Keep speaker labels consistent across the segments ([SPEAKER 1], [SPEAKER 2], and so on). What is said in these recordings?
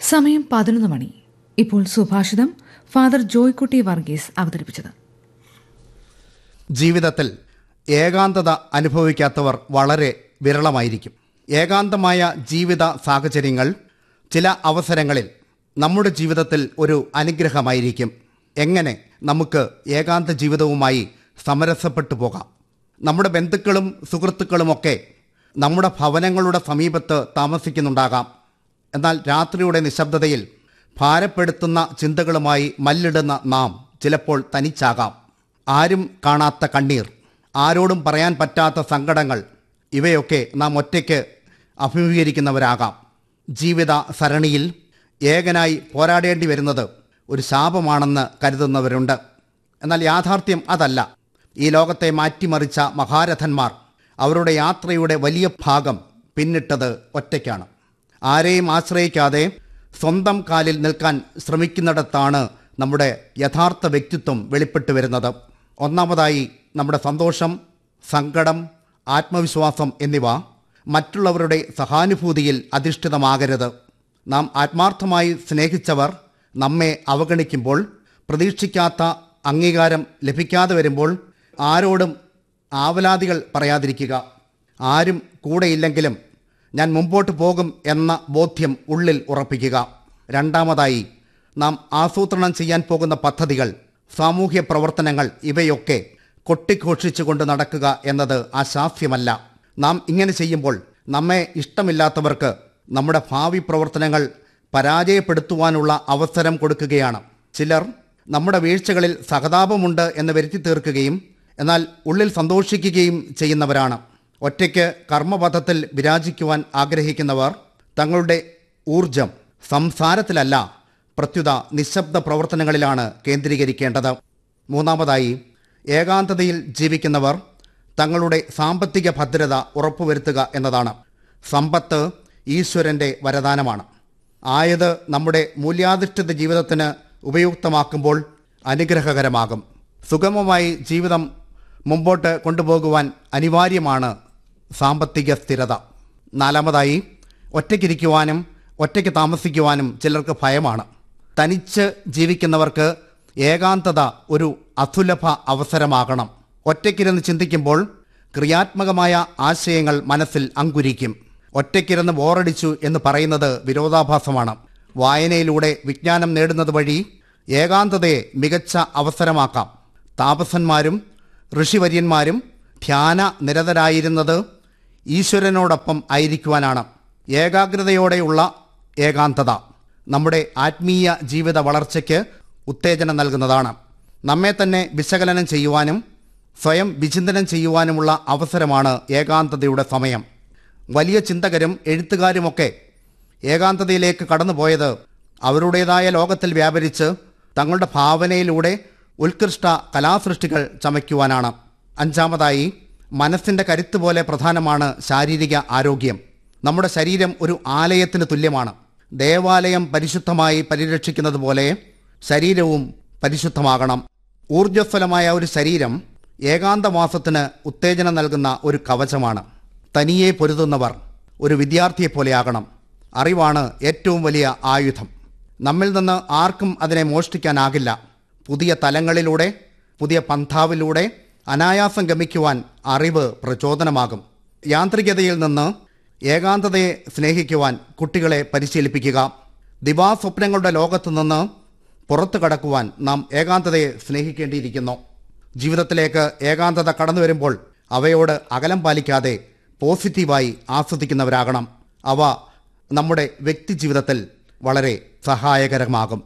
[SPEAKER 1] സമയം പതിനൊന്ന് മണി ഇപ്പോൾ സുഭാഷിതം ഫാദർ ജോയ്ക്കുട്ടി വർഗീസ് അവതരിപ്പിച്ചത്
[SPEAKER 2] ജീവിതത്തിൽ ഏകാന്തത അനുഭവിക്കാത്തവർ വളരെ വിരളമായിരിക്കും ഏകാന്തമായ ജീവിത സാഹചര്യങ്ങൾ ചില അവസരങ്ങളിൽ നമ്മുടെ ജീവിതത്തിൽ ഒരു അനുഗ്രഹമായിരിക്കും എങ്ങനെ നമുക്ക് ഏകാന്ത ജീവിതവുമായി സമരസപ്പെട്ടു പോകാം നമ്മുടെ ബന്ധുക്കളും സുഹൃത്തുക്കളുമൊക്കെ നമ്മുടെ ഭവനങ്ങളുടെ സമീപത്ത് താമസിക്കുന്നുണ്ടാകാം എന്നാൽ രാത്രിയുടെ നിശബ്ദതയിൽ ഭാരപ്പെടുത്തുന്ന ചിന്തകളുമായി മല്ലിടുന്ന നാം ചിലപ്പോൾ തനിച്ചാകാം ആരും കാണാത്ത കണ്ണീർ ആരോടും പറയാൻ പറ്റാത്ത സങ്കടങ്ങൾ ഇവയൊക്കെ നാം ഒറ്റയ്ക്ക് അഭിമുഖീകരിക്കുന്നവരാകാം ജീവിത സരണിയിൽ ഏകനായി പോരാടേണ്ടി വരുന്നത് ഒരു ശാപമാണെന്ന് കരുതുന്നവരുണ്ട് എന്നാൽ യാഥാർത്ഥ്യം അതല്ല ഈ ലോകത്തെ മാറ്റിമറിച്ച മഹാരഥന്മാർ അവരുടെ യാത്രയുടെ വലിയ ഭാഗം പിന്നിട്ടത് ഒറ്റയ്ക്കാണ് ആരെയും ആശ്രയിക്കാതെ സ്വന്തം കാലിൽ നിൽക്കാൻ ശ്രമിക്കുന്നിടത്താണ് നമ്മുടെ യഥാർത്ഥ വ്യക്തിത്വം വെളിപ്പെട്ടു വരുന്നത് ഒന്നാമതായി നമ്മുടെ സന്തോഷം സങ്കടം ആത്മവിശ്വാസം എന്നിവ മറ്റുള്ളവരുടെ സഹാനുഭൂതിയിൽ അധിഷ്ഠിതമാകരുത് നാം ആത്മാർത്ഥമായി സ്നേഹിച്ചവർ നമ്മെ അവഗണിക്കുമ്പോൾ പ്രതീക്ഷിക്കാത്ത അംഗീകാരം ലഭിക്കാതെ വരുമ്പോൾ ആരോടും ആവലാതികൾ പറയാതിരിക്കുക ആരും കൂടെയില്ലെങ്കിലും ഞാൻ മുമ്പോട്ട് പോകും എന്ന ബോധ്യം ഉള്ളിൽ ഉറപ്പിക്കുക രണ്ടാമതായി നാം ആസൂത്രണം ചെയ്യാൻ പോകുന്ന പദ്ധതികൾ സാമൂഹ്യ പ്രവർത്തനങ്ങൾ ഇവയൊക്കെ കൊട്ടിഘോഷിച്ചുകൊണ്ട് നടക്കുക എന്നത് അശാസ്യമല്ല നാം ഇങ്ങനെ ചെയ്യുമ്പോൾ നമ്മെ ഇഷ്ടമില്ലാത്തവർക്ക് നമ്മുടെ ഭാവി പ്രവർത്തനങ്ങൾ പരാജയപ്പെടുത്തുവാനുള്ള അവസരം കൊടുക്കുകയാണ് ചിലർ നമ്മുടെ വീഴ്ചകളിൽ സഹതാപമുണ്ട് എന്ന് വരുത്തി തീർക്കുകയും എന്നാൽ ഉള്ളിൽ സന്തോഷിക്കുകയും ചെയ്യുന്നവരാണ് ഒറ്റയ്ക്ക് കർമ്മപഥത്തിൽ വിരാജിക്കുവാൻ ആഗ്രഹിക്കുന്നവർ തങ്ങളുടെ ഊർജം സംസാരത്തിലല്ല പ്രത്യുത നിശബ്ദ പ്രവർത്തനങ്ങളിലാണ് കേന്ദ്രീകരിക്കേണ്ടത് മൂന്നാമതായി ഏകാന്തതയിൽ ജീവിക്കുന്നവർ തങ്ങളുടെ സാമ്പത്തിക ഭദ്രത ഉറപ്പുവരുത്തുക എന്നതാണ് സമ്പത്ത് ഈശ്വരന്റെ വരദാനമാണ് ആയത് നമ്മുടെ മൂല്യാധിഷ്ഠിത ജീവിതത്തിന് ഉപയുക്തമാക്കുമ്പോൾ അനുഗ്രഹകരമാകും സുഗമമായി ജീവിതം മുമ്പോട്ട് കൊണ്ടുപോകുവാൻ അനിവാര്യമാണ് സാമ്പത്തിക സ്ഥിരത നാലാമതായി ഒറ്റയ്ക്കിരിക്കുവാനും ഒറ്റയ്ക്ക് താമസിക്കുവാനും ചിലർക്ക് ഭയമാണ് തനിച്ച് ജീവിക്കുന്നവർക്ക് ഏകാന്തത ഒരു അസുലഭ അവസരമാകണം ഒറ്റയ്ക്കിരുന്ന് ചിന്തിക്കുമ്പോൾ ക്രിയാത്മകമായ ആശയങ്ങൾ മനസ്സിൽ അങ്കുരിക്കും ഒറ്റയ്ക്കിരുന്ന് ബോറടിച്ചു എന്ന് പറയുന്നത് വിരോധാഭാസമാണ് വായനയിലൂടെ വിജ്ഞാനം നേടുന്നത് വഴി ഏകാന്തതയെ മികച്ച അവസരമാക്കാം താപസന്മാരും ഋഷിവര്യന്മാരും ധ്യാന നിരതരായിരുന്നത് ഈശ്വരനോടൊപ്പം ആയിരിക്കുവാനാണ് ഏകാഗ്രതയോടെയുള്ള ഏകാന്തത നമ്മുടെ ആത്മീയ ജീവിത വളർച്ചയ്ക്ക് ഉത്തേജനം നൽകുന്നതാണ് നമ്മെ തന്നെ വിശകലനം ചെയ്യുവാനും സ്വയം വിചിന്തനം ചെയ്യുവാനുമുള്ള അവസരമാണ് ഏകാന്തതയുടെ സമയം വലിയ ചിന്തകരും എഴുത്തുകാരുമൊക്കെ ഏകാന്തതയിലേക്ക് കടന്നുപോയത് അവരുടേതായ ലോകത്തിൽ വ്യാപരിച്ച് തങ്ങളുടെ ഭാവനയിലൂടെ ഉത്കൃഷ്ട കലാസൃഷ്ടികൾ ചമയ്ക്കുവാനാണ് അഞ്ചാമതായി മനസ്സിൻ്റെ കരുത്ത് പോലെ പ്രധാനമാണ് ശാരീരിക ആരോഗ്യം നമ്മുടെ ശരീരം ഒരു ആലയത്തിന് തുല്യമാണ് ദേവാലയം പരിശുദ്ധമായി പരിരക്ഷിക്കുന്നത് പോലെ ശരീരവും പരിശുദ്ധമാകണം ഊർജ്ജസ്വലമായ ഒരു ശരീരം ഏകാന്തവാസത്തിന് ഉത്തേജനം നൽകുന്ന ഒരു കവചമാണ് തനിയെ പൊരുതുന്നവർ ഒരു വിദ്യാർത്ഥിയെ പോലെയാകണം അറിവാണ് ഏറ്റവും വലിയ ആയുധം നമ്മിൽ നിന്ന് ആർക്കും അതിനെ മോഷ്ടിക്കാനാകില്ല പുതിയ തലങ്ങളിലൂടെ പുതിയ പന്ഥാവിലൂടെ അനായാസം ഗമിക്കുവാൻ അറിവ് പ്രചോദനമാകും യാന്ത്രികതയിൽ നിന്ന് ഏകാന്തതയെ സ്നേഹിക്കുവാൻ കുട്ടികളെ പരിശീലിപ്പിക്കുക ദിവാസ്വപ്നങ്ങളുടെ ലോകത്തു നിന്ന് പുറത്തു കടക്കുവാൻ നാം ഏകാന്തതയെ സ്നേഹിക്കേണ്ടിയിരിക്കുന്നു ജീവിതത്തിലേക്ക് ഏകാന്തത കടന്നു വരുമ്പോൾ അവയോട് അകലം പാലിക്കാതെ പോസിറ്റീവായി ആസ്വദിക്കുന്നവരാകണം അവ നമ്മുടെ വ്യക്തിജീവിതത്തിൽ വളരെ സഹായകരമാകും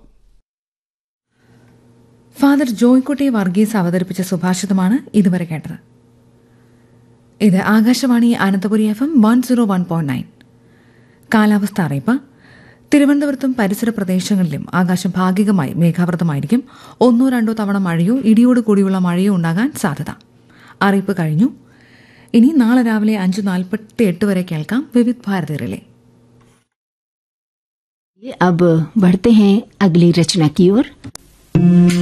[SPEAKER 1] ഫാദർ ജോയ്ക്കുട്ടി വർഗീസ് അവതരിപ്പിച്ച സുഭാഷിതമാണ് ഇതുവരെ കേട്ടത് ഇത് Akashvani Ananthapuri F M one zero one point nine കാലാവസ്ഥ അറിയിപ്പ് തിരുവനന്തപുരത്തും പരിസര പ്രദേശങ്ങളിലും ആകാശം ഭാഗികമായി മേഘാവൃതമായിരിക്കും ഒന്നോ രണ്ടോ തവണ മഴയോ ഇടിയോട് കൂടിയുള്ള മഴയോ ഉണ്ടാകാൻ സാധ്യത അറിയിപ്പ് കഴിഞ്ഞു ഇനി നാളെ രാവിലെ അഞ്ച് നാൽപ്പത്തി എട്ട് വരെ കേൾക്കാം വിവിധ് ഭാരതി റിലേ
[SPEAKER 3] अब बढ़ते हैं अगली रचना की ओर